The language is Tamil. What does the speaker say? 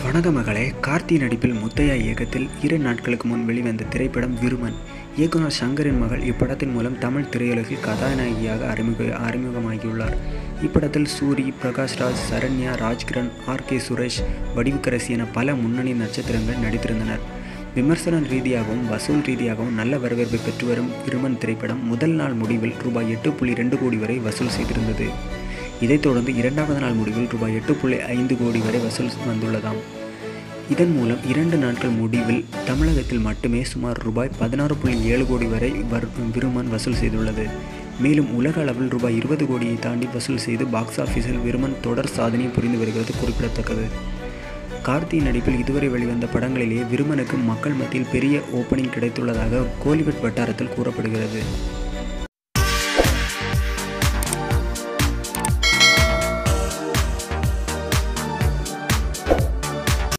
வணக்க மகளே கார்த்தி நடிப்பில் முத்தையா இயக்கத்தில் இரு நாட்களுக்கு முன் வெளிவந்த திரைப்படம் விருமன் இயக்குனர் சங்கரின் மகள் இப்படத்தின் மூலம் தமிழ் திரையுலகில் கதாநாயகியாக அறிமுக அறிமுகமாகியுள்ளார் இப்படத்தில் சூரி பிரகாஷ்ராஜ் சரண்யா ராஜ்கிரண் ஆர் கே சுரேஷ் வடிவுக்கரசி என பல முன்னணி நட்சத்திரங்கள் நடித்திருந்தனர் விமர்சன ரீதியாகவும் வசூல் ரீதியாகவும் நல்ல வரவேற்பை பெற்று வரும் விருமன் திரைப்படம் முதல் நாள் முடிவில் ரூபாய் எட்டு புள்ளி ரெண்டு கோடி வரை வசூல் செய்திருந்தது இதைத் தொடர்ந்து இரண்டாவது நாள் முடிவில் ரூபாய் எட்டு புள்ளி ஐந்து கோடி வரை வசூல் வந்துள்ளதாம் இதன் மூலம் இரண்டு நாட்கள் முடிவில் தமிழகத்தில் மட்டுமே சுமார் ரூபாய் பதினாறு புள்ளி ஏழு கோடி வரை வர் விருமன் வசூல் செய்துள்ளது மேலும் உலக அளவில் ரூபாய் இருபது கோடியை தாண்டி வசூல் செய்து பாக்ஸ் ஆஃபீஸில் விருமன் தொடர் சாதனை புரிந்து வருகிறது குறிப்பிடத்தக்கது கார்த்தி நடிப்பில் இதுவரை வெளிவந்த படங்களிலேயே விருமனுக்கு மக்கள் மத்தியில் பெரிய ஓப்பனிங் கிடைத்துள்ளதாக கோலிவுட் வட்டாரத்தில் கூறப்படுகிறது